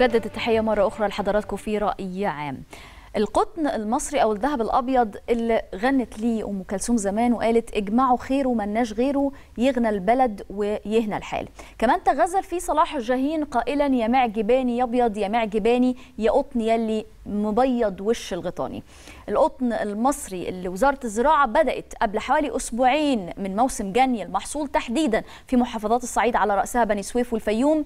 نجدد التحية مرة أخرى لحضراتكم في رأي عام القطن المصري او الذهب الابيض اللي غنت ليه ام كلثوم زمان وقالت اجمعوا خيره مناش غيره يغنى البلد ويهنى الحال كمان تغزل فيه صلاح الجاهين قائلا يا معجباني يا ابيض يا معجباني يا قطن يلي مبيض وش الغيطاني القطن المصري اللي وزاره الزراعه بدات قبل حوالي اسبوعين من موسم جني المحصول تحديدا في محافظات الصعيد على راسها بني سويف والفيوم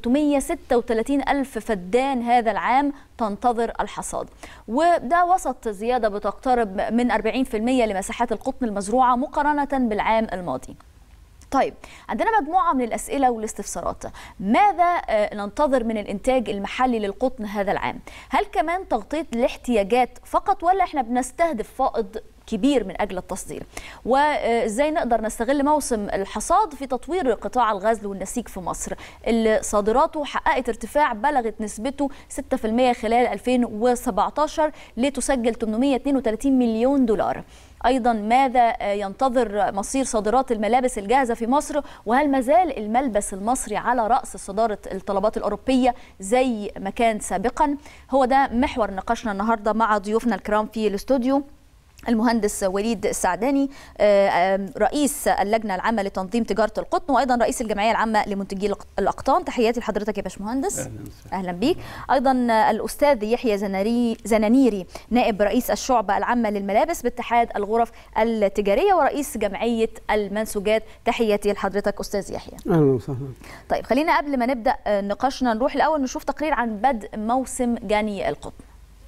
336 الف فدان هذا العام تنتظر الحصاد وده وسط زياده بتقترب من 40% لمساحات القطن المزروعه مقارنه بالعام الماضي طيب عندنا مجموعة من الأسئلة والاستفسارات ماذا ننتظر من الإنتاج المحلي للقطن هذا العام هل كمان تغطية الاحتياجات فقط ولا إحنا بنستهدف فائض كبير من اجل التصدير وازاي نقدر نستغل موسم الحصاد في تطوير قطاع الغزل والنسيج في مصر اللي صادراته حققت ارتفاع بلغت نسبته 6% خلال 2017 لتسجل 832 مليون دولار ايضا ماذا ينتظر مصير صادرات الملابس الجاهزه في مصر وهل مازال الملبس المصري على راس صداره الطلبات الاوروبيه زي ما كان سابقا هو ده محور نقاشنا النهارده مع ضيوفنا الكرام في الاستوديو المهندس وليد السعداني رئيس اللجنه العامه لتنظيم تجاره القطن وايضا رئيس الجمعيه العامه لمنتجي الاقطان تحياتي لحضرتك يا باشمهندس اهلا, أهلا بيك ايضا الاستاذ يحيى زناري زنانيري نائب رئيس الشعبه العامه للملابس باتحاد الغرف التجاريه ورئيس جمعيه المنسوجات تحياتي لحضرتك استاذ يحيى اهلا وسهلا طيب خلينا قبل ما نبدا نقاشنا نروح الاول نشوف تقرير عن بدء موسم جني القطن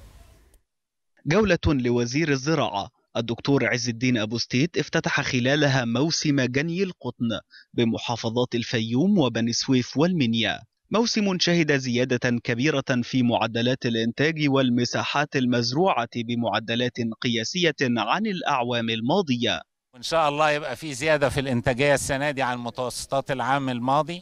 جولة لوزير الزراعة الدكتور عز الدين أبو ستيت افتتح خلالها موسم جني القطن بمحافظات الفيوم وبني سويف والمنيا موسم شهد زيادة كبيرة في معدلات الإنتاج والمساحات المزروعة بمعدلات قياسية عن الأعوام الماضية وإن شاء الله يبقى في زيادة في الإنتاجية السنة دي عن متوسطات العام الماضي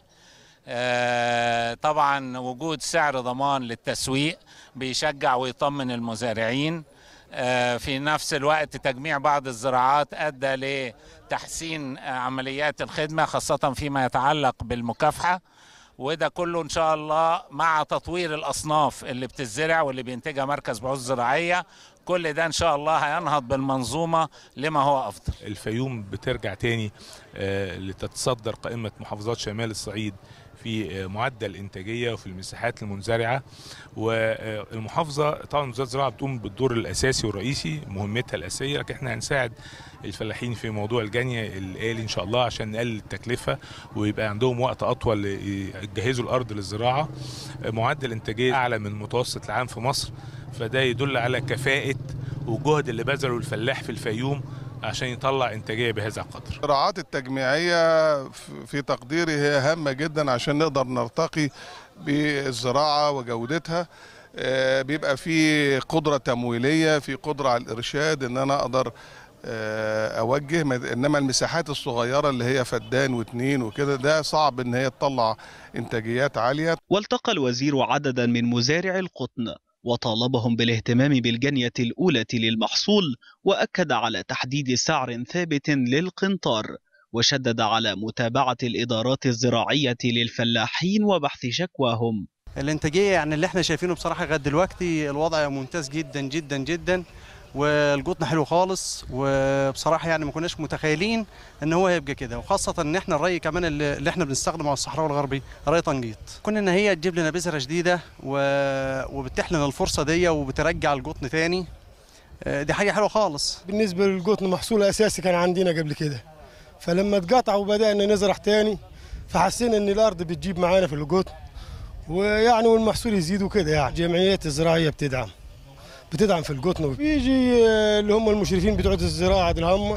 آه طبعا وجود سعر ضمان للتسويق بيشجع ويطمن المزارعين في نفس الوقت تجميع بعض الزراعات ادى لتحسين عمليات الخدمه خاصه فيما يتعلق بالمكافحه وده كله ان شاء الله مع تطوير الاصناف اللي بتزرع واللي بينتجها مركز بحوث زراعيه كل ده ان شاء الله هينهض بالمنظومه لما هو افضل الفيوم بترجع تاني لتتصدر قائمه محافظات شمال الصعيد في معدل الانتاجيه وفي المساحات المنزرعه والمحافظه طبعا وزاره الزراعه بتقوم بالدور الاساسي والرئيسي مهمتها الاساسيه لكن احنا هنساعد الفلاحين في موضوع الجني الالي ان شاء الله عشان نقلل التكلفه ويبقى عندهم وقت اطول يجهزوا الارض للزراعه معدل انتاجيه اعلى من متوسط العام في مصر فده يدل على كفاءه والجهد اللي بذله الفلاح في الفيوم عشان يطلع انتاجيه بهذا القدر. الزراعات التجميعيه في تقديري هي هامه جدا عشان نقدر نرتقي بالزراعه وجودتها بيبقى في قدره تمويليه في قدره على الارشاد ان انا اقدر اوجه انما المساحات الصغيره اللي هي فدان واثنين وكده ده صعب ان هي تطلع انتاجيات عاليه. والتقى الوزير عددا من مزارع القطن وطالبهم بالاهتمام بالجنية الأولى للمحصول وأكد على تحديد سعر ثابت للقنطار وشدد على متابعة الإدارات الزراعية للفلاحين وبحث شكواهم الانتاجية يعني اللي احنا شايفينه بصراحة لغاية دلوقتي الوضع ممتاز جدا جدا جدا والقطن حلو خالص وبصراحه يعني ما كناش متخيلين ان هو هيبقى كده وخاصه ان احنا الري كمان اللي احنا بنستخدمه على الصحراء الغربي ري تنجيط كنا ان هي تجيب لنا بذره جديده و... وبتتيح لنا الفرصه دي وبترجع القطن تاني دي حاجه حلوه خالص بالنسبه للقطن محصول اساسي كان عندنا قبل كده فلما اتقطع وبدانا نزرع تاني فحسينا ان الارض بتجيب معانا في القطن ويعني والمحصول يزيد وكده يعني الجمعيات الزراعيه بتدعم بتدعم في القطن بيجي اللي هم المشرفين بتوع الزراعه دول هم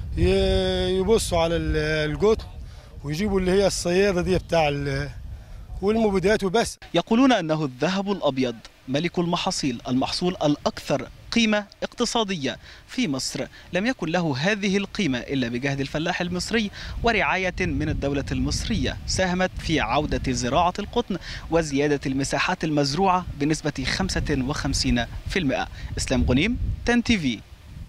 يبصوا على القطن ويجيبوا اللي هي الصياده دي بتاع والمبيدات وبس يقولون انه الذهب الابيض ملك المحاصيل المحصول الاكثر قيمة اقتصادية في مصر لم يكن له هذه القيمة إلا بجهد الفلاح المصري ورعاية من الدولة المصرية ساهمت في عودة زراعة القطن وزيادة المساحات المزروعة بنسبة 55% إسلام غنيم تن تي في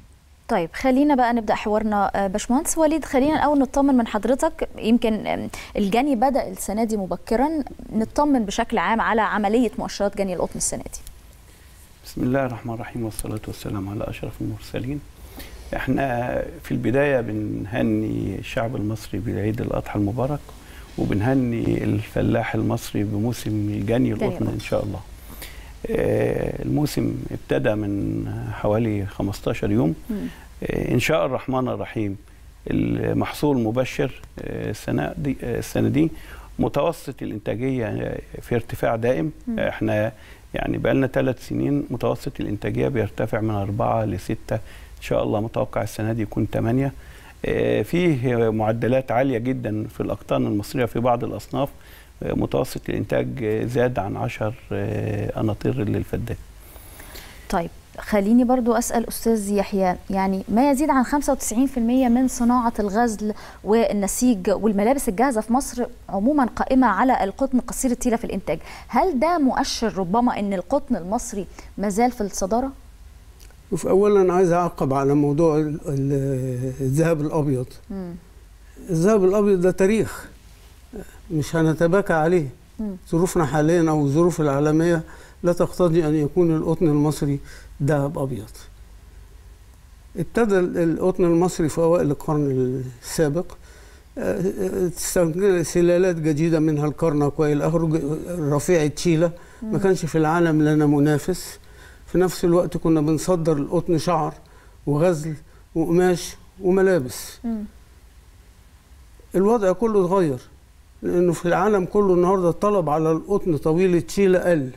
طيب خلينا بقى نبدا حوارنا باشمهندس وليد خلينا الاول نطمن من حضرتك يمكن الجني بدا السنه دي مبكرا نطمن بشكل عام على عمليه مؤشرات جني القطن السنه دي بسم الله الرحمن الرحيم والصلاه والسلام على اشرف المرسلين احنا في البدايه بنهني الشعب المصري بعيد الاضحى المبارك وبنهني الفلاح المصري بموسم الجني القطن ان شاء الله الموسم ابتدى من حوالي 15 يوم ان شاء الرحمن الرحيم المحصول مبشر السنه دي السنه دي متوسط الانتاجيه في ارتفاع دائم احنا يعني بقى لنا ثلاث سنين متوسط الانتاجيه بيرتفع من أربعة لستة ان شاء الله متوقع السنه دي يكون ثمانية فيه معدلات عاليه جدا في الاقطان المصريه في بعض الاصناف متوسط الانتاج زاد عن 10 اناطير للفدان طيب خليني برضو أسأل أستاذ يحيى يعني ما يزيد عن 95% من صناعة الغزل والنسيج والملابس الجاهزة في مصر عموما قائمة على القطن قصير التيلة في الإنتاج هل ده مؤشر ربما أن القطن المصري مازال في الصدارة؟ شوف أولا عايز أعقب على موضوع الذهب الأبيض مم. الذهب الأبيض ده تاريخ مش هنتباكى عليه مم. ظروفنا حاليا أو الظروف العالمية لا تقتضي أن يكون القطن المصري ذهب أبيض ابتدى القطن المصري في أوائل القرن السابق تستنقل سلالات جديدة منها الكرنك وإلى آخره رفيع تشيلة ما كانش في العالم لنا منافس في نفس الوقت كنا بنصدر القطن شعر وغزل وقماش وملابس م. الوضع كله اتغير لأنه في العالم كله النهاردة الطلب على القطن طويل التشيلة قل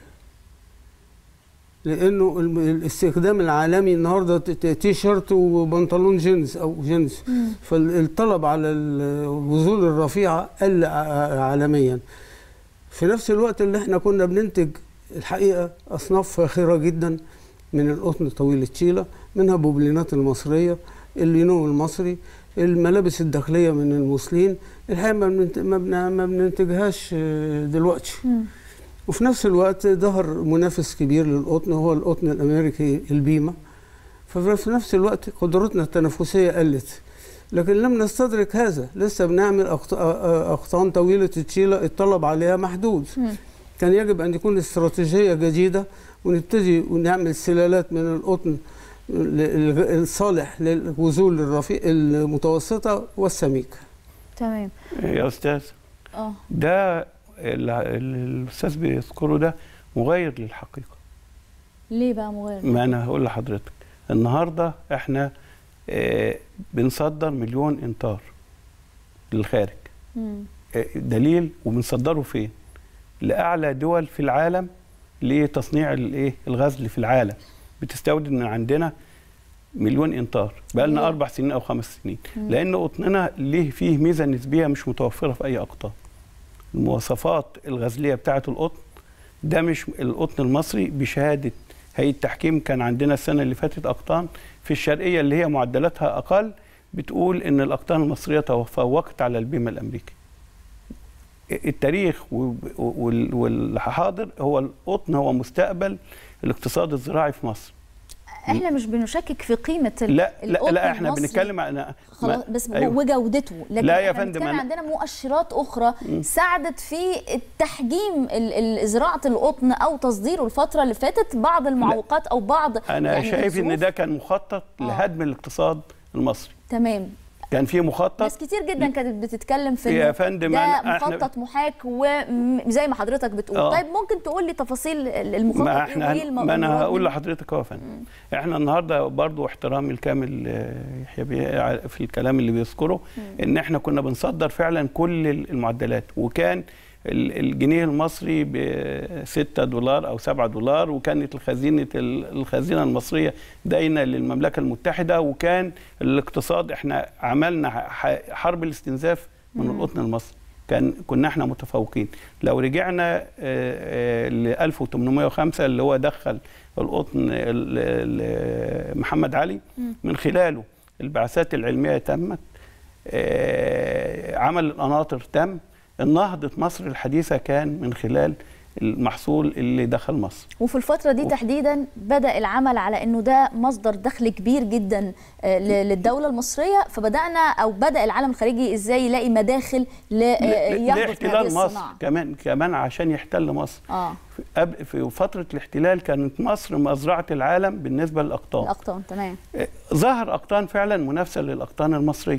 لانه الاستخدام العالمي النهارده تي شيرت وبنطلون جينز او جينز فالطلب على الوزول الرفيعه قل عالميا في نفس الوقت اللي احنا كنا بننتج الحقيقه اصناف فاخره جدا من القطن طويل التشيله منها بوبلينات المصريه اللينو المصري الملابس الداخليه من المسلين الحقيقه ما بننتجهاش دلوقتي وفي نفس الوقت ظهر منافس كبير للقطن هو القطن الامريكي البيما ففي نفس الوقت قدرتنا التنافسيه قلت لكن لم نستدرك هذا لسه بنعمل اقطان طويله التشيله الطلب عليها محدود م. كان يجب ان يكون استراتيجيه جديده ونبتدي ونعمل سلالات من القطن الصالح للوزول الرفيع المتوسطه والسميكه تمام يا استاذ اه ده الاستاذ بيذكره ده مغاير للحقيقه ليه بقى مغاير ما انا هقول لحضرتك النهارده احنا آه بنصدر مليون انطار للخارج آه دليل وبنصدره فين لاعلى دول في العالم لتصنيع الايه الغزل في العالم بتستورد من عندنا مليون انطار بقى لنا اربع سنين او خمس سنين مم. لان قطننا ليه فيه ميزه نسبيه مش متوفره في اي اقطان المواصفات الغزليه بتاعه القطن ده مش القطن المصري بشهاده هيئه التحكيم كان عندنا السنه اللي فاتت اقطان في الشرقيه اللي هي معدلاتها اقل بتقول ان الاقطان المصريه تفوقت على البيمه الامريكي التاريخ والحاضر هو القطن هو مستقبل الاقتصاد الزراعي في مصر احنا مش بنشكك في قيمه لا لا لا احنا بنتكلم عن خلاص بس أيوه. وجودته لكن لا يا فندم أنا عندنا مؤشرات اخرى م. ساعدت في تحجيم زراعه القطن او تصديره الفتره اللي فاتت بعض المعوقات او بعض انا يعني شايف ان ده كان مخطط آه. لهدم الاقتصاد المصري تمام كان في مخطط ناس كتير جدا كانت بتتكلم في يا فندم ده مخطط محاك وزي ما حضرتك بتقول آه. طيب ممكن تقول لي تفاصيل المخطط ما احنا ايه ما انا هقول لحضرتك اهو يا فندم احنا النهارده برضو احترامي الكامل يحيى في الكلام اللي بيذكره ان احنا كنا بنصدر فعلا كل المعدلات وكان الجنيه المصري ب 6 دولار او 7 دولار وكانت الخزينه الخزينه المصريه داينه للمملكه المتحده وكان الاقتصاد احنا عملنا حرب الاستنزاف من القطن المصري كان كنا احنا متفوقين لو رجعنا ل 1805 اللي هو دخل القطن محمد علي من خلاله البعثات العلميه تمت عمل القناطر تم نهضة مصر الحديثة كان من خلال المحصول اللي دخل مصر وفي الفترة دي تحديدا بدأ العمل على انه ده مصدر دخل كبير جدا آه، ل- للدولة المصرية فبدأنا او بدأ العالم الخارجي ازاي يلاقي مداخل ل- آه، ياخدوا في هذه لاحتلال مصر الصناعة كمان كمان عشان يحتل مصر اه في- قبل- في فتره الاحتلال كانت مصر مزرعه العالم بالنسبه للاقطان الأقطان تمام ظهر اقطان فعلا منافسه للاقطان المصريه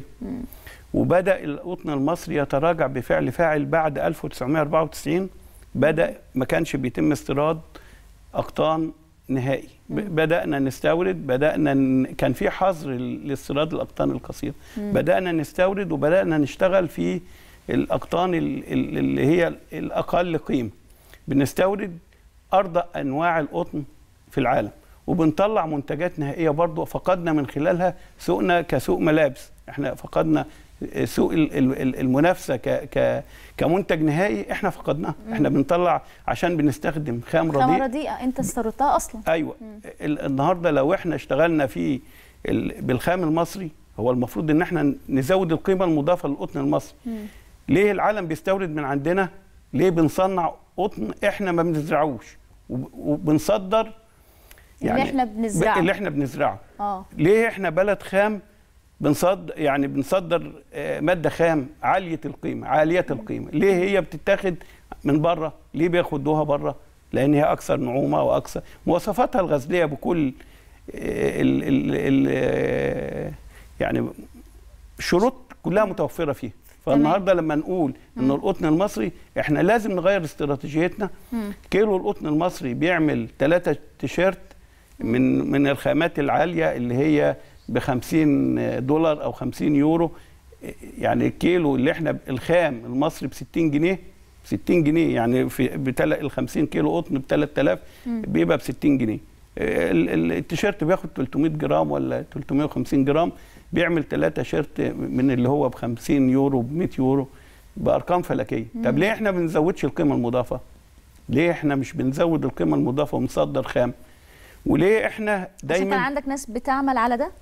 وبدا القطن المصري يتراجع بفعل فاعل بعد 1994 بدا ما كانش بيتم استيراد اقطان نهائي ب- بدانا نستورد بدانا ن... كان في حظر ل- لاستيراد الاقطان القصيره بدانا نستورد وبدانا نشتغل في الاقطان ال- ال- اللي هي الاقل قيمه بنستورد ارضى انواع القطن في العالم وبنطلع منتجات نهائيه برضو فقدنا من خلالها سوقنا كسوق ملابس احنا فقدنا سوق ال- ال- ال- المنافسه ك ك كمنتج نهائي احنا فقدناه احنا بنطلع عشان بنستخدم خام خامة رديء رديئة انت استوردتها اصلا ايوه ال- النهارده لو احنا اشتغلنا في ال- بالخام المصري هو المفروض ان احنا نزود القيمه المضافه للقطن المصري ليه العالم بيستورد من عندنا ليه بنصنع قطن احنا ما بنزرعوش وب- وبنصدر اللي احنا بنزرعه. اللي احنا بنزرعه اه ليه احنا بلد خام بنصدر يعني بنصدر آه، ماده خام عاليه القيمه عاليه القيمه ليه هي بتتاخد من بره ليه بياخدوها بره لان هي اكثر نعومه واكثر مواصفاتها الغزليه بكل آه، ال ال ال آه، يعني شروط كلها متوفره فيها فالنهارده لما نقول ان القطن المصري احنا لازم نغير استراتيجيتنا كيلو القطن المصري بيعمل ثلاثة تيشيرت من من الخامات العاليه اللي هي ب 50 دولار او 50 يورو يعني الكيلو اللي احنا الخام المصري ب 60 جنيه 60 جنيه يعني في بتل... ال 50 كيلو قطن ب 3000 بيبقى ب 60 جنيه ال- ال- التيشيرت بياخد 300 جرام ولا 350 جرام بيعمل ثلاثة شيرت من اللي هو ب 50 يورو ب 100 يورو بارقام فلكيه طب ليه احنا ما بنزودش القيمه المضافه ليه احنا مش بنزود القيمه المضافه ونصدر خام وليه احنا عشان كان دايما عندك ناس بتعمل على ده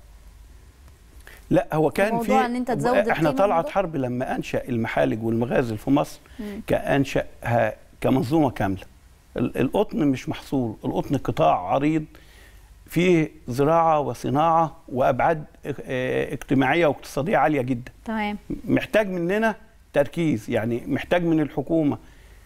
لا هو كان في موضوع إن أنت تزود احنا القيمة طلعت برضه؟ حرب لما انشا المحالج والمغازل في مصر كانشاها كمنظومه كامله ال- القطن مش محصول القطن قطاع عريض فيه زراعه وصناعه وابعاد اه، اجتماعيه واقتصاديه عاليه جدا تمام محتاج مننا تركيز يعني محتاج من الحكومه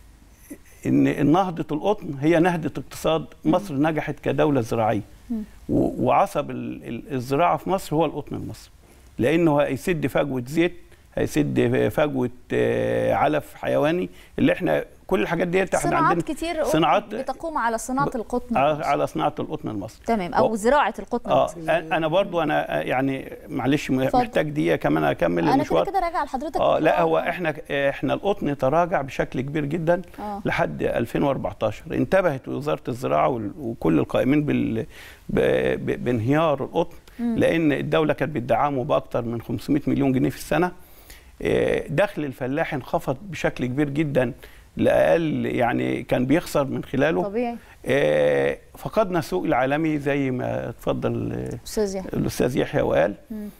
ان نهضه القطن هي نهضه اقتصاد مصر نجحت كدوله زراعيه و- وعصب ال- ال- الزراعه في مصر هو القطن المصري لانه هيسد فجوه زيت هيسد فجوه آه، علف حيواني اللي احنا كل الحاجات ديت احنا صناعات عندنا كتير صناعات بتقوم على صناعة القطن على المصري. على صناعه القطن المصري تمام او و- زراعة القطن اه المصري انا برضو انا آه، يعني معلش اتفضل. محتاج دقيقه كمان اكمل انا كده المشوار كده راجع لحضرتك اه لا هو احنا احنا القطن تراجع بشكل كبير جدا آه. لحد 2014 انتبهت وزاره الزراعه وال- وكل القائمين بال ب- ب- بانهيار القطن لان الدوله كانت بتدعمه باكثر من 500 مليون جنيه في السنه آه، دخل الفلاح انخفض بشكل كبير جدا لاقل يعني كان بيخسر من خلاله طبيعي آه، فقدنا السوق العالمي زي ما اتفضل آه، استاذ يحيى الاستاذ يحيى وقال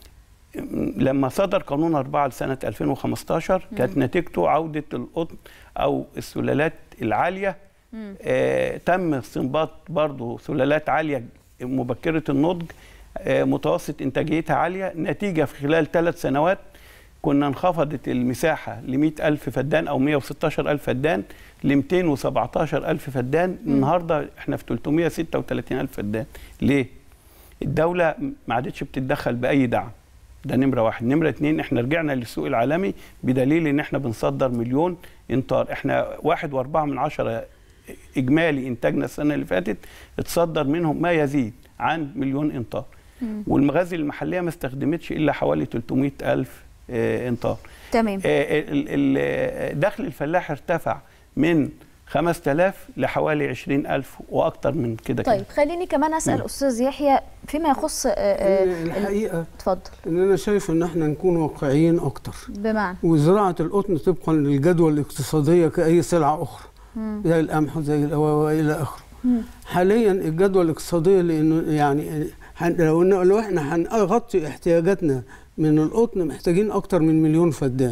لما صدر قانون 4 لسنه 2015 كانت نتيجته عوده القطن او السلالات العاليه آه تم استنباط برضه سلالات عاليه مبكره النضج آه متوسط انتاجيتها عاليه نتيجه في خلال ثلاث سنوات كنا انخفضت المساحه ل 100 ألف فدان أو 116 ألف فدان ل 217 ألف فدان النهارده احنا في 336 ألف فدان ليه؟ الدولة ما عادتش بتتدخل بأي دعم ده نمرة واحد نمرة اتنين احنا رجعنا للسوق العالمي بدليل ان احنا بنصدر مليون انطار احنا واحد واربعة من عشرة اجمالي انتاجنا السنة اللي فاتت اتصدر منهم ما يزيد عن مليون انطار والمغازل المحلية ما استخدمتش الا حوالي 300 الف اه انطار تمام آه، ال- ال- دخل الفلاح ارتفع من 5000 لحوالي 20000 واكتر من كده طيب كده. خليني كمان اسال استاذ يحيى فيما يخص آه، آه، ال- الحقيقه اتفضل ان انا شايف ان احنا نكون واقعيين اكتر بمعنى وزراعه القطن طبقا للجدوى الاقتصاديه كاي سلعه اخرى زي القمح وزي الأوا- والى اخره حاليا الجدوى الاقتصاديه لانه يعني هن- لو إن- لو احنا هنغطي احتياجاتنا من القطن محتاجين اكتر من مليون فدان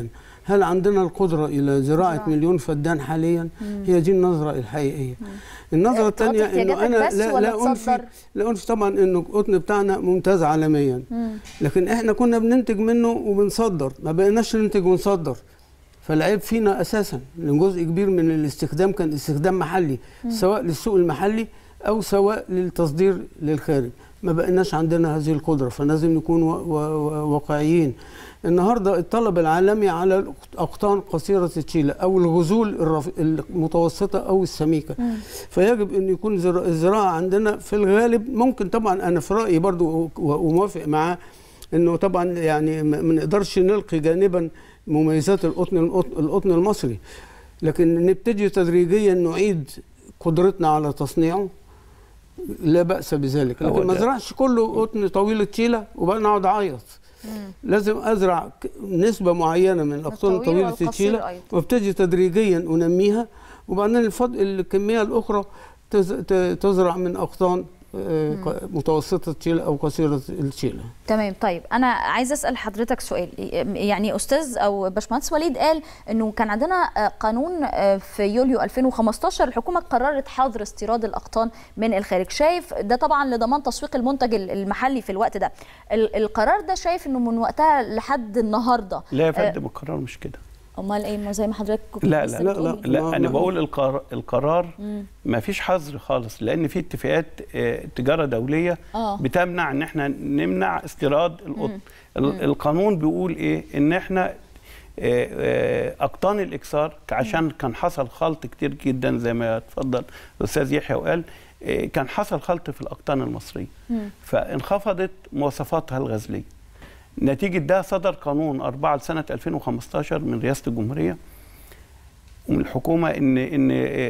هل عندنا القدره الى زراعه زراعة. مليون فدان حاليا هي دي النظره الحقيقيه النظره تغطي الثانيه انه احتياجاتك انا بس لا ولا لا انفي تصدر؟ لا انفي طبعا انه القطن بتاعنا ممتاز عالميا لكن احنا كنا بننتج منه وبنصدر ما بقيناش ننتج ونصدر فالعيب فينا اساسا لان جزء كبير من الاستخدام كان استخدام محلي سواء للسوق المحلي او سواء للتصدير للخارج ما بقيناش عندنا هذه القدره فلازم نكون و- و- واقعيين النهارده الطلب العالمي على الاقطان قصيره التشيله او الغزول الرف- المتوسطه او السميكه فيجب ان يكون زرا- الزراعه عندنا في الغالب ممكن طبعا انا في رايي برضو و- وموافق معاه انه طبعا يعني ما ما نقدرش نلقي جانبا مميزات القطن القطن- القطن المصري لكن نبتدي تدريجيا نعيد قدرتنا على تصنيعه لا باس بذلك هو لكن ما ده. ازرعش كله قطن طويل التيله وبقى اقعد اعيط لازم ازرع ك- نسبه معينه من الاقطان الطويل طويله والقصير التيله أيضا. وابتدي تدريجيا انميها وبعدين الفضل الكميه الاخرى تز- ت- تزرع من اقطان آه، ق- متوسطه التيله او قصيره التيله تمام طيب انا عايزه اسال حضرتك سؤال يعني استاذ او باشمهندس وليد قال انه كان عندنا آه، قانون آه، في يوليو 2015 الحكومه قررت حظر استيراد الاقطان من الخارج شايف ده طبعا لضمان تسويق المنتج ال- المحلي في الوقت ده ال- القرار ده شايف انه من وقتها لحد النهارده لا يا آه، فندم القرار مش كده امال ايه ما زي ما حضرتك كنت لا لسه لا بتقولي. لا. لا ما- انا ما- بقول القرار, القرار ما فيش حظر خالص لان في اتفاقات آه، تجاره دوليه آه. بتمنع ان احنا نمنع استيراد القطن ال- القانون بيقول ايه ان احنا آه، آه، اقطان الاكسار عشان كان حصل خلط كتير جدا زي ما اتفضل الاستاذ يحيى وقال آه، كان حصل خلط في الاقطان المصريه فانخفضت مواصفاتها الغزليه نتيجه ده صدر قانون 4 لسنه 2015 من رئاسه الجمهوريه ومن الحكومه ان ان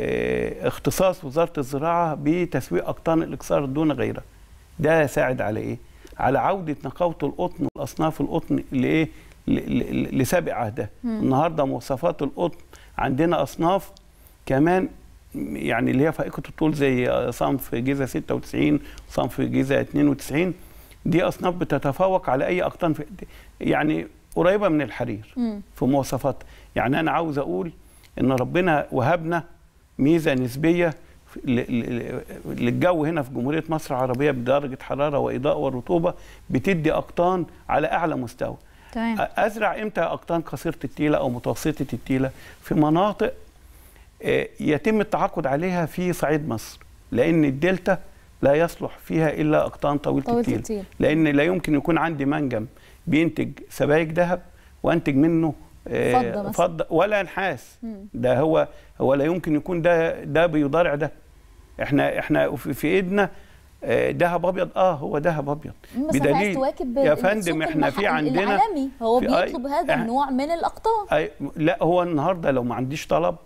آه، اختصاص وزاره الزراعه بتسويق اقطان الاكسار دون غيرها. ده يساعد على ايه؟ على عوده نقاوه القطن والاصناف القطن لايه؟ ل- ل- لسابق عهدها. النهارده مواصفات القطن عندنا اصناف كمان يعني اللي هي فائقه الطول زي صنف جيزه 96 صنف جيزه 92 دي اصناف بتتفوق على اي اقطان في يعني قريبه من الحرير في مواصفات يعني انا عاوز اقول ان ربنا وهبنا ميزه نسبيه ل- ل- للجو هنا في جمهوريه مصر العربيه بدرجه حراره واضاءه ورطوبه بتدي اقطان على اعلى مستوى تمام ازرع امتى اقطان قصيره التيله او متوسطه التيله في مناطق آه، يتم التعاقد عليها في صعيد مصر لان الدلتا لا يصلح فيها الا اقطان طويله طويلة التيل التيل. لان لا يمكن يكون عندي منجم بينتج سبائك ذهب وانتج منه آه، فضة مثلا. فضه ولا نحاس ده هو هو لا يمكن يكون ده ده بيضارع ده احنا احنا في في ايدنا آه، ذهب ابيض اه هو ذهب ابيض بس انت عايز تواكب يا السوق فندم احنا المح- في عندنا العالمي هو في- أي- بيطلب هذا إح- النوع من الاقطان أي لا هو النهارده لو ما عنديش طلب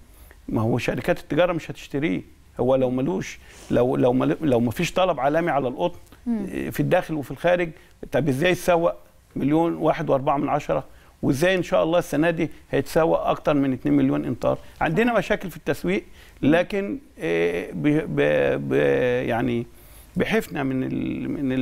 ما هو شركات التجاره مش هتشتريه هو لو ملوش لو لو مل- لو ما فيش طلب عالمي على القطن في الداخل وفي الخارج طب ازاي يتسوق مليون واحد واربعة من عشرة وازاي ان شاء الله السنه دي هيتسوق اكتر من 2 مليون انطار عندنا مشاكل في التسويق لكن آه، ب ب ب يعني بحفنا من ال من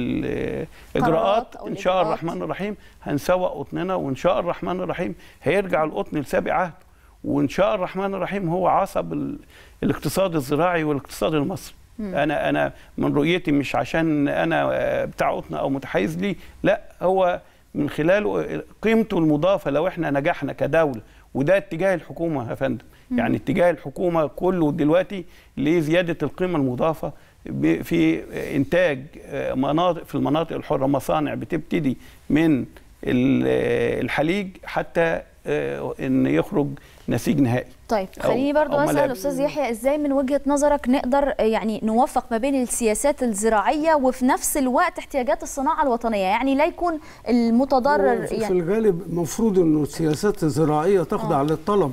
الاجراءات أو ان شاء الإجراءات. الرحمن الرحيم هنسوق قطننا وان شاء الرحمن الرحيم هيرجع القطن لسابق عهده وان شاء الرحمن الرحيم هو عصب ال- الاقتصاد الزراعي والاقتصاد المصري انا انا من رؤيتي مش عشان انا آه، بتاع قطن او متحيز ليه لا هو من خلاله قيمته المضافه لو احنا نجحنا كدوله وده اتجاه الحكومه يا فندم يعني اتجاه الحكومه كله دلوقتي لزياده القيمه المضافه ب- في انتاج آه، مناطق في المناطق الحره مصانع بتبتدي من ال- آه، الحليج حتى آه، ان يخرج نسيج نهائي طيب أو- خليني برضو أو اسال ملابس. استاذ يحيى ازاي من وجهه نظرك نقدر يعني نوفق ما بين السياسات الزراعيه وفي نفس الوقت احتياجات الصناعه الوطنيه يعني لا يكون المتضرر في يعني الغالب المفروض انه السياسات الزراعيه تخضع للطلب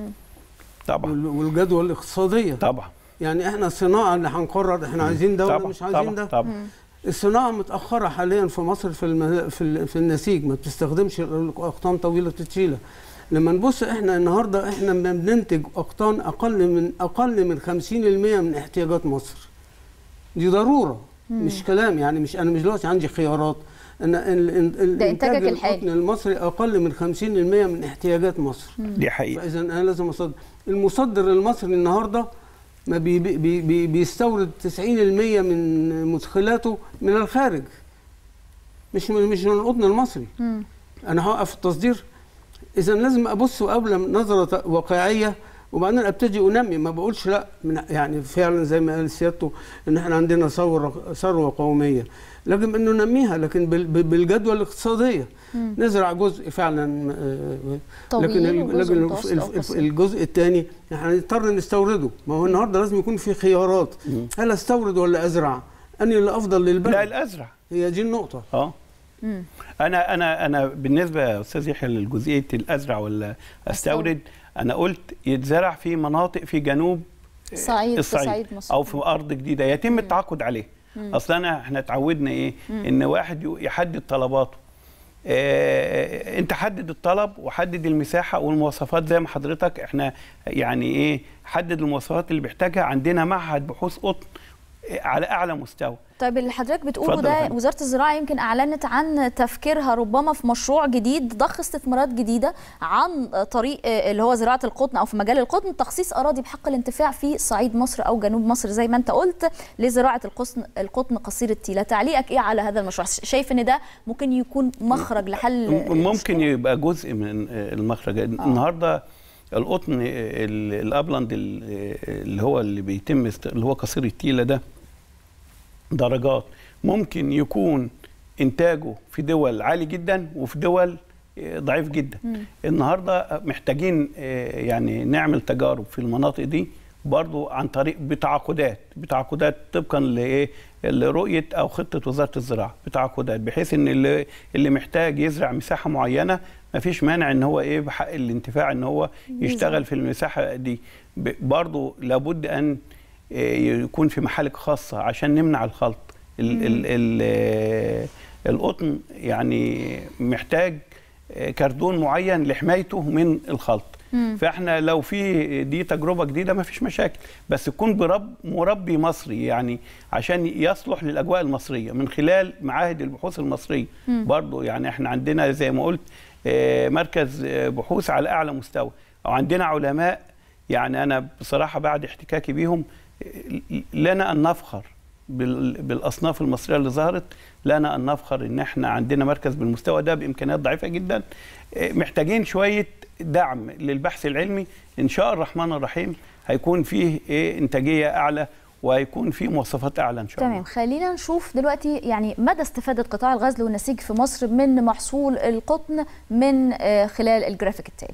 طبعا وال- والجدوى الاقتصاديه طبعا يعني احنا الصناعه اللي هنقرر احنا عايزين ده ولا طبعا مش عايزين طبعا ده طبعا الصناعه متاخره حاليا في مصر في الم... في, ال... في النسيج ما بتستخدمش اقطان طويله التشيله لما نبص احنا النهارده احنا بننتج اقطان اقل من اقل من 50% من احتياجات مصر دي ضروره مش كلام يعني مش انا مش دلوقتي عندي خيارات ان ال- ال- ال- ده إنتاجك إنتاج الحالي. القطن المصري اقل من 50% من احتياجات مصر دي حقيقه فاذا انا لازم اصدر المصدر المصري النهارده ما بي بي بي بي بيستورد 90% من مدخلاته من الخارج مش من مش من القطن المصري مم. انا هوقف التصدير اذا لازم ابص قبل نظره واقعيه وبعدين ابتدي انمي ما بقولش لا من يعني فعلا زي ما قال سيادته ان احنا عندنا ثوره ثروه قوميه لازم انه ننميها لكن بال- بال- بالجدوى الاقتصاديه مم. نزرع جزء فعلا آه، طويل لكن ال- وجزء لكن متوسط الف- أو الف- قصير. الجزء الثاني احنا هنضطر نستورده ما هو النهارده لازم يكون في خيارات هل استورد ولا ازرع انهي اللي افضل للبلد لا الازرع هي دي النقطه اه مم. انا انا انا بالنسبه يا استاذ يحيى لجزئيه الازرع ولا استورد انا قلت يتزرع في مناطق في جنوب صعيد في الصعيد صعيد مصر. او في ارض جديده يتم التعاقد عليه اصل انا احنا اتعودنا ايه ان واحد يو- يحدد طلباته آه انت حدد الطلب وحدد المساحه والمواصفات زي ما حضرتك احنا يعني ايه حدد المواصفات اللي بيحتاجها عندنا معهد بحوث قطن آه، على اعلى مستوى طيب اللي حضرتك بتقوله اتفضل يا ده فندم. وزاره الزراعه يمكن اعلنت عن تفكيرها ربما في مشروع جديد ضخ استثمارات جديده عن طريق آه، اللي هو زراعه القطن او في مجال القطن تخصيص اراضي بحق الانتفاع في صعيد مصر او جنوب مصر زي ما انت قلت لزراعه القطن القطن قصير التيله تعليقك ايه على هذا المشروع شايف ان ده ممكن يكون مخرج لحل م- ممكن المشكلة؟ يبقى جزء من آه، المخرج النهارده القطن آه، ال- الابلند ال- آه، اللي هو اللي بيتم است- اللي هو قصير التيله ده درجات ممكن يكون انتاجه في دول عالي جدا وفي دول آه، ضعيف جدا النهارده محتاجين آه، يعني نعمل تجارب في المناطق دي برضو عن طريق بتعاقدات بتعاقدات طبقا لايه لرؤيه او خطه وزاره الزراعه بتعاقدات بحيث ان اللي اللي محتاج يزرع مساحه معينه ما فيش مانع ان هو ايه بحق الانتفاع ان هو يشتغل في المساحه دي ب- برضو لابد ان آه، يكون في محالك خاصه عشان نمنع الخلط ال ال ال آه، القطن يعني محتاج آه، كردون معين لحمايته من الخلط فاحنا لو في دي تجربه جديده ما فيش مشاكل بس يكون برب مربي مصري يعني عشان يصلح للاجواء المصريه من خلال معاهد البحوث المصريه برضو يعني احنا عندنا زي ما قلت آه، مركز آه، بحوث على اعلى مستوى او عندنا علماء يعني انا بصراحه بعد احتكاكي بيهم آه، لنا ان نفخر بال- بالاصناف المصريه اللي ظهرت لنا ان نفخر ان احنا عندنا مركز بالمستوى ده بامكانيات ضعيفه جدا آه، محتاجين شويه دعم للبحث العلمي ان شاء الرحمن الرحيم هيكون فيه ايه انتاجيه اعلى وهيكون فيه مواصفات اعلى ان شاء الله تمام خلينا نشوف دلوقتي يعني مدى استفادة قطاع الغزل والنسيج في مصر من محصول القطن من آه، خلال الجرافيك التالي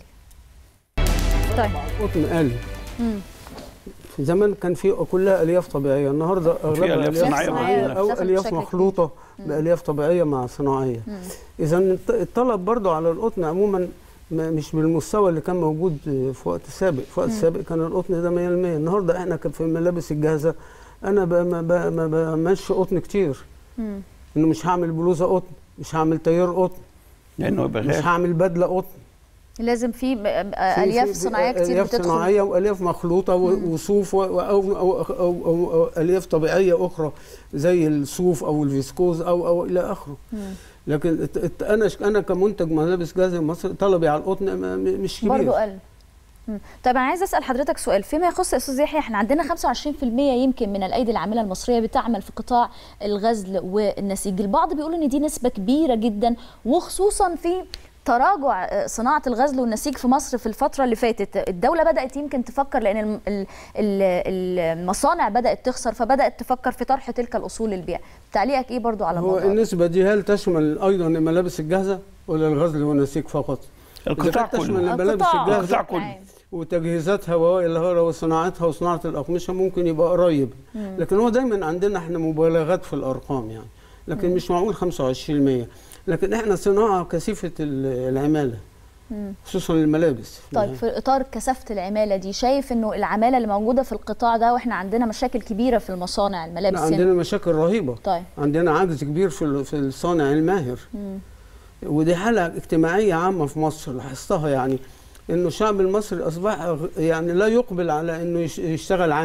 طيب قطن قل مم. في زمان كان في كلها الياف طبيعيه النهارده اغلبها ألياف صناعية صناعية او بتاخد الياف بشكل مخلوطه بالياف طبيعيه مع صناعيه اذا الط- الطلب برضو على القطن عموما ما- مش بالمستوى اللي كان موجود في وقت سابق في وقت سابق كان القطن ده 100% النهارده احنا كان في الملابس الجاهزه انا ب- ما ب- ما بعملش قطن كتير مم. انه مش هعمل بلوزه قطن مش هعمل تيار قطن لانه يبقى مش غير هعمل بدله قطن لازم في ب- آه، في- الياف في- صناعيه كتير الياف بتدخل صناعيه والياف مخلوطه و- وصوف و- و- أو, أو, أو, أو, أو الياف طبيعيه اخرى زي الصوف او الفيسكوز او او الى اخره لكن الت- الت- انا ش- انا كمنتج ملابس جاهزه مصر طلبي على القطن ما- م- مش كبير برضو قل مم. طيب انا عايزه اسال حضرتك سؤال فيما يخص يا استاذ يحيى احنا عندنا 25% يمكن من الايدي العامله المصريه بتعمل في قطاع الغزل والنسيج البعض بيقول ان دي نسبه كبيره جدا وخصوصا في تراجع آه، صناعه الغزل والنسيج في مصر في الفتره اللي فاتت الدوله بدات يمكن تفكر لان الم- ال- ال- المصانع بدات تخسر فبدات تفكر في طرح تلك الاصول للبيع تعليقك ايه برضو على هو الموضوع ده؟ النسبه دي هل تشمل ايضا الملابس الجاهزه ولا الغزل والنسيج فقط؟ القطاع إذا كانت تشمل كله الملابس القطاع. الجاهزه القطاع كله وتجهيزاتها والهارة وصناعتها وصناعة الأقمشة ممكن يبقى قريب لكن هو دايما عندنا احنا مبالغات في الأرقام يعني لكن مش معقول 25% لكن احنا صناعة كثيفة ال- العمالة خصوصا الملابس طيب في اطار كثافه العماله دي شايف انه العماله اللي موجوده في القطاع ده واحنا عندنا مشاكل كبيره في المصانع الملابس لا هنا. عندنا مشاكل رهيبة طيب عندنا عجز كبير في ال- في الصانع الماهر ودي حالة اجتماعية عامة في مصر لاحظتها يعني انه الشعب المصري اصبح غ- يعني لا يقبل على انه يش- يشتغل عامل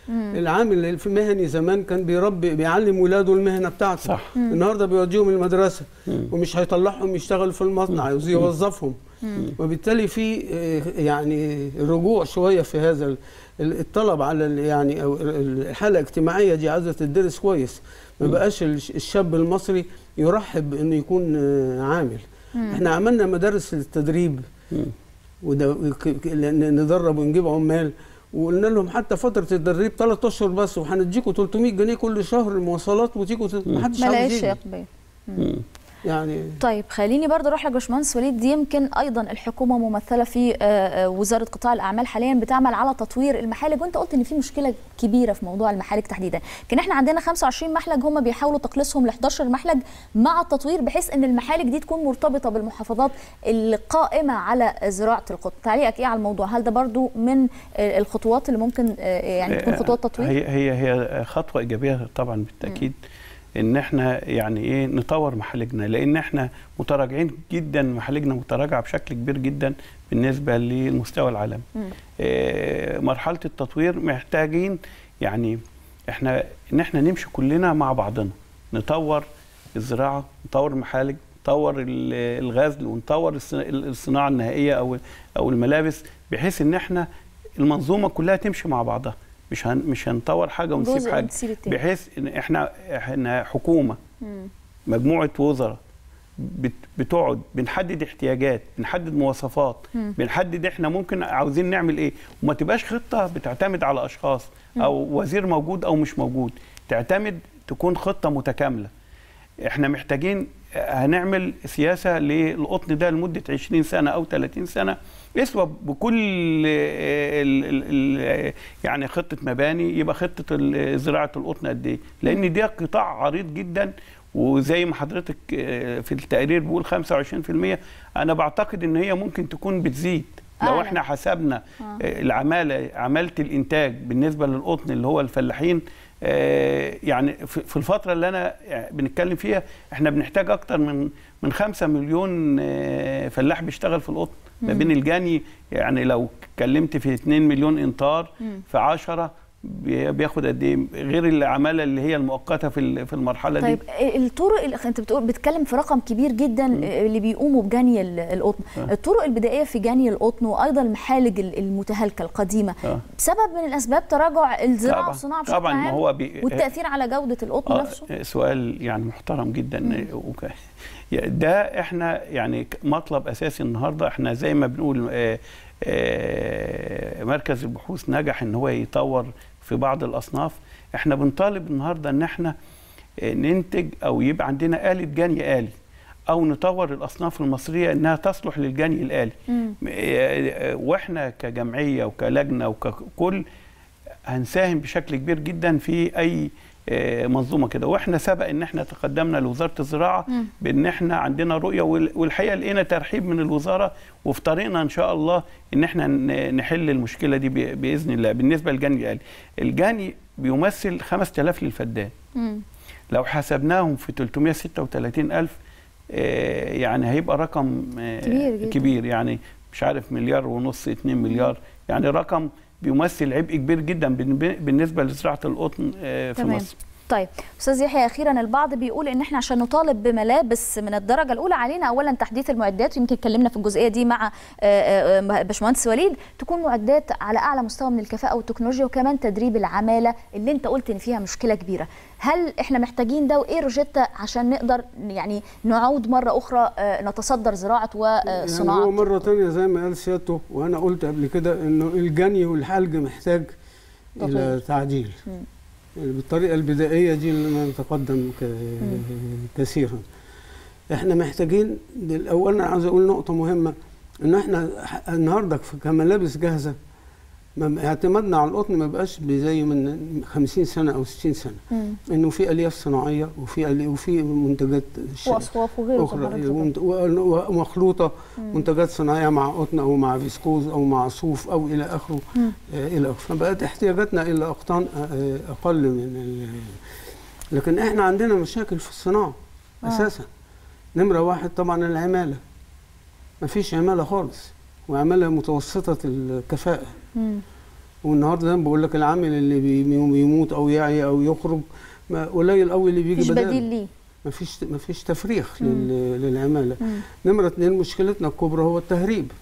مم. العامل في مهني زمان كان بيربي بيعلم ولاده المهنه بتاعته صح. مم. النهارده بيوديهم المدرسه مم. ومش هيطلعهم يشتغلوا في المصنع عاوز يوظفهم وبالتالي في آه، يعني رجوع شويه في هذا ال- ال- الطلب على ال- يعني او ال- الحاله الاجتماعيه دي عايزه تدرس كويس ما بقاش الش- الشاب المصري يرحب بانه يكون آه، عامل احنا عملنا مدارس للتدريب مم. وده ك- ك- لأن ندرب ونجيب عمال وقلنا لهم حتى فتره التدريب ثلاث اشهر بس وهنديكم 300 جنيه كل شهر مواصلات وتيجوا ت- محدش ما عاوز لقاش يجي يقبل مم. يعني طيب خليني برضه اروح لباشمهندس وليد دي يمكن ايضا الحكومه ممثله في آه، آه، وزاره قطاع الاعمال حاليا بتعمل على تطوير المحالج وانت قلت ان في مشكله كبيره في موضوع المحالج تحديدا لكن احنا عندنا 25 محلج هم بيحاولوا تقليصهم ل 11 محلج مع التطوير بحيث ان المحالج دي تكون مرتبطه بالمحافظات القائمه على زراعه القطن تعليقك ايه على الموضوع هل ده برضه من آه، الخطوات اللي ممكن آه، يعني تكون خطوات تطوير هي هي هي خطوه ايجابيه طبعا بالتاكيد ان احنا يعني ايه نطور محالجنا لان احنا متراجعين جدا محالجنا متراجعه بشكل كبير جدا بالنسبه للمستوى العالمي مم. آه، مرحله التطوير محتاجين يعني احنا ان احنا نمشي كلنا مع بعضنا نطور الزراعه نطور المحالج نطور ال- الغزل ونطور الص- الصناعه النهائيه او او الملابس بحيث ان احنا المنظومه كلها تمشي مع بعضها مش هن مش هنطور حاجه ونسيب جزء حاجه ونسيب التاني. بحيث ان احنا احنا حكومه مم. مجموعه وزراء بت- بتقعد بنحدد احتياجات بنحدد مواصفات مم. بنحدد احنا ممكن عاوزين نعمل ايه وما تبقاش خطه بتعتمد على اشخاص او وزير موجود او مش موجود تعتمد تكون خطه متكامله احنا محتاجين هنعمل سياسه للقطن ده لمده 20 سنه او 30 سنه يسوى بكل ال ال ال يعني خطه مباني يبقى خطه ال- زراعه القطن قد ايه لان ده قطاع عريض جدا وزي ما حضرتك آه، في التقرير بيقول 25% انا بعتقد ان هي ممكن تكون بتزيد لو أعلى. احنا حسبنا آه، العماله عماله الانتاج بالنسبه للقطن اللي هو الفلاحين آه، يعني في في الفتره اللي انا بنتكلم فيها احنا بنحتاج اكتر من من 5 مليون آه، فلاح بيشتغل في القطن ما بين الجاني يعني لو اتكلمت في 2 مليون انطار في 10 بي- بياخد قد ايه غير العماله اللي هي المؤقته في ال- في المرحله دي طيب الطرق اللي انت بتقول بتتكلم في رقم كبير جدا اللي بيقوموا بجني ال- القطن آه. الطرق البدائيه في جني القطن وايضا المحالج ال- المتهالكه القديمه آه. بسبب من الاسباب تراجع الزراعه طبعاً. والصناعه بشكل طبعاً، ما عام هو بي- والتاثير على جوده القطن آه، نفسه سؤال يعني محترم جدا وك- ده احنا يعني ك- مطلب اساسي النهارده احنا زي ما بنقول آه، آه، مركز البحوث نجح ان هو يطور في بعض الاصناف احنا بنطالب النهارده ان احنا آه، ننتج او يبقى عندنا آلة جني آلي او نطور الاصناف المصريه انها تصلح للجني الآلي مم. آه، آه، واحنا كجمعيه وكلجنه وككل هنساهم بشكل كبير جدا في اي آه، منظومه كده واحنا سبق ان احنا تقدمنا لوزاره الزراعه مم. بان احنا عندنا رؤيه وال- والحقيقه لقينا ترحيب من الوزاره وفي طريقنا ان شاء الله ان احنا ن- نحل المشكله دي ب- باذن الله بالنسبه للجني الآلي الجني بيمثل 5000 للفدان مم. لو حسبناهم في 336 ألف آه، يعني هيبقى رقم آه، كبير جداً. كبير يعني مش عارف مليار ونص 2 مليار يعني رقم بيمثل عبء كبير جدا بالن- بالنسبة لزراعة القطن آه، في تمام. مصر طيب استاذ يحيى اخيرا البعض بيقول ان احنا عشان نطالب بملابس من الدرجه الاولى علينا اولا تحديث المعدات يمكن اتكلمنا في الجزئيه دي مع آه، آه، باشمهندس وليد تكون معدات على اعلى مستوى من الكفاءه والتكنولوجيا وكمان تدريب العماله اللي انت قلت ان فيها مشكله كبيره هل احنا محتاجين ده وايه روجيتا عشان نقدر يعني نعود مره اخرى آه، نتصدر زراعه يعني وصناعه هو مرة تانية زي ما قال سيادته وأنا قلت قبل كده إنه الجني والحلج محتاج تطوير. إلى تعديل مم. يعني بالطريقة البدائية دي اللي نتقدم ك- كثيرا احنا محتاجين دل- أولا عاوز أقول نقطة مهمة إن احنا ح- النهاردة في- كملابس جاهزة ما- اعتمادنا على القطن ما بقاش زي من 50 سنة أو 60 سنة مم. إنه في ألياف صناعية وفي ألي- وفي منتجات ش- واصواف وغيره اخرى طبعاً. ومنت- و- ومخلوطه منتجات صناعيه مع قطن او مع فيسكوز او مع صوف او الى اخره مم. آه، الى اخره فبقت احتياجاتنا الى اقطان آه، اقل من ال- لكن احنا عندنا مشاكل في الصناعه آه. اساسا نمره واحد طبعا العماله مفيش عماله خالص وعماله متوسطه الكفاءه مم. والنهارده زي ما بقول لك العامل اللي بي- بيموت او يعي او يخرج ما قليل قوي اللي بيجي مفيش بداله بديل ليه مفيش مفيش تفريغ لل- للعماله نمره اتنين مشكلتنا الكبرى هو التهريب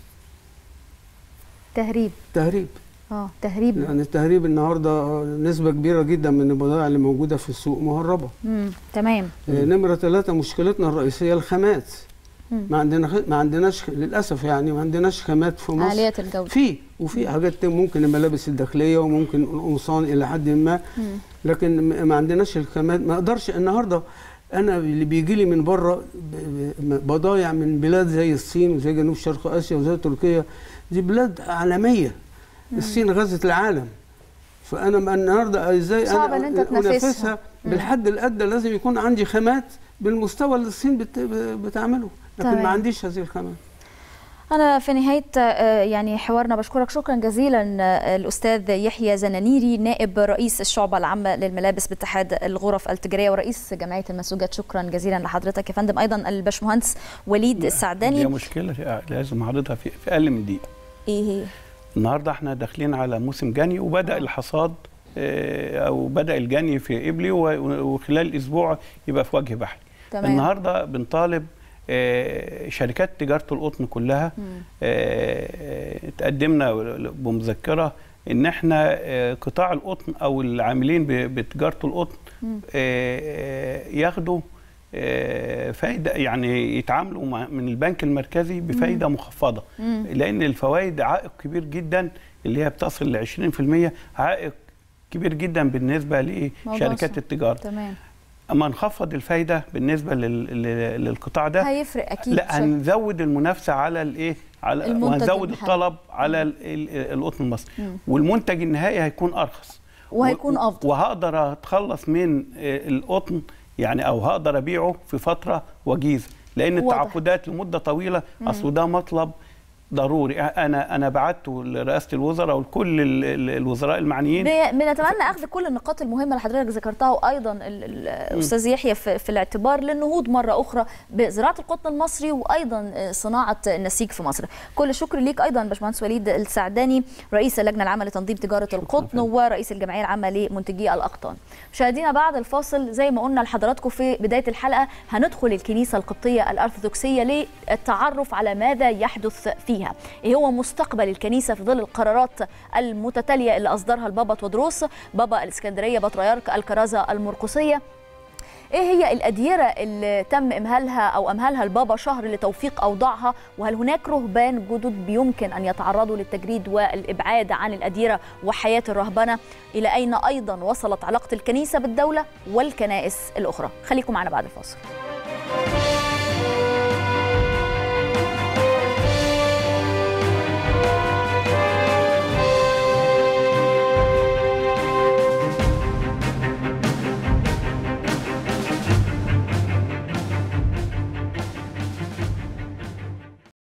تهريب تهريب اه تهريب يعني التهريب النهارده نسبه كبيره جدا من البضائع اللي موجوده في السوق مهربه مم. تمام آه، نمره ثلاثه مشكلتنا الرئيسيه الخامات مم. ما عندنا ما عندناش للاسف يعني ما عندناش خامات في مصر آلية الجودة في وفي حاجات تانية، ممكن الملابس الداخليه وممكن القمصان الى حد ما مم. لكن م- ما عندناش الخامات ما اقدرش النهارده انا اللي بيجي لي من بره ب- ب- بضايع من بلاد زي الصين وزي جنوب شرق اسيا وزي تركيا دي بلاد عالميه الصين غزت العالم فانا ما النهارده ازاي صعب انا إن أنت تنافسها. انافسها بالحد الادنى لازم يكون عندي خامات بالمستوى اللي الصين بت... بتعمله لكن تمام. ما عنديش هذه الخامات أنا في نهاية آه، يعني حوارنا بشكرك شكرا جزيلا آه، الأستاذ يحيى زنانيري نائب رئيس الشعبة العامة للملابس باتحاد الغرف التجارية ورئيس جمعية المسوجات شكرا جزيلا لحضرتك يا فندم أيضا الباشمهندس وليد دي السعداني مشكله لازم اعرضها في, في اقل من دقيقه إيه هي؟ النهارده احنا داخلين على موسم جني وبدا الحصاد آه، او بدا الجني في ابلي و- وخلال اسبوع يبقى في وجه بحري تمام. النهارده بنطالب آه، شركات تجاره القطن كلها آه، تقدمنا بمذكره ان احنا آه، قطاع القطن او العاملين ب- بتجاره القطن آه، ياخدوا آه، فايده يعني يتعاملوا مع- من البنك المركزي بفايده مخفضه لان الفوائد عائق كبير جدا اللي هي بتصل ل 20% عائق كبير جدا بالنسبه موضوع لشركات صعب. التجاره تمام اما نخفض الفايده بالنسبه لل- لل- للقطاع ده هيفرق أكيد لا بشكل- هنزود المنافسه على الايه على المنتج وهنزود المحلي. الطلب على ال- ال- القطن المصري والمنتج النهائي هيكون ارخص وهيكون و- أفضل. وهقدر اتخلص من آه، القطن يعني او هقدر ابيعه في فتره وجيزه لان واضح. التعاقدات لمده طويله اصل ده مطلب ضروري انا انا بعته لرئاسه الوزراء ولكل ال- ال- الوزراء المعنيين ب- بنتمنى اخذ كل النقاط المهمه اللي حضرتك ذكرتها وايضا ال- ال- الاستاذ يحيى في, في الاعتبار للنهوض مره اخرى بزراعه القطن المصري وايضا صناعه النسيج في مصر. كل الشكر ليك ايضا باشمهندس وليد السعداني رئيس اللجنه العامه لتنظيم تجاره القطن ورئيس الجمعيه العامه لمنتجي الاقطان. مشاهدينا بعد الفاصل زي ما قلنا لحضراتكم في بدايه الحلقه هندخل الكنيسه القبطيه الارثوذكسيه للتعرف على ماذا يحدث فيها. ايه هو مستقبل الكنيسه في ظل القرارات المتتاليه اللي اصدرها البابا تودروس بابا الاسكندريه بطريرك الكرازه المرقسيه ايه هي الاديره اللي تم امهالها او امهلها البابا شهر لتوفيق اوضاعها وهل هناك رهبان جدد بيمكن ان يتعرضوا للتجريد والابعاد عن الاديره وحياه الرهبنه الى اين ايضا وصلت علاقه الكنيسه بالدوله والكنائس الاخرى خليكم معنا بعد الفاصل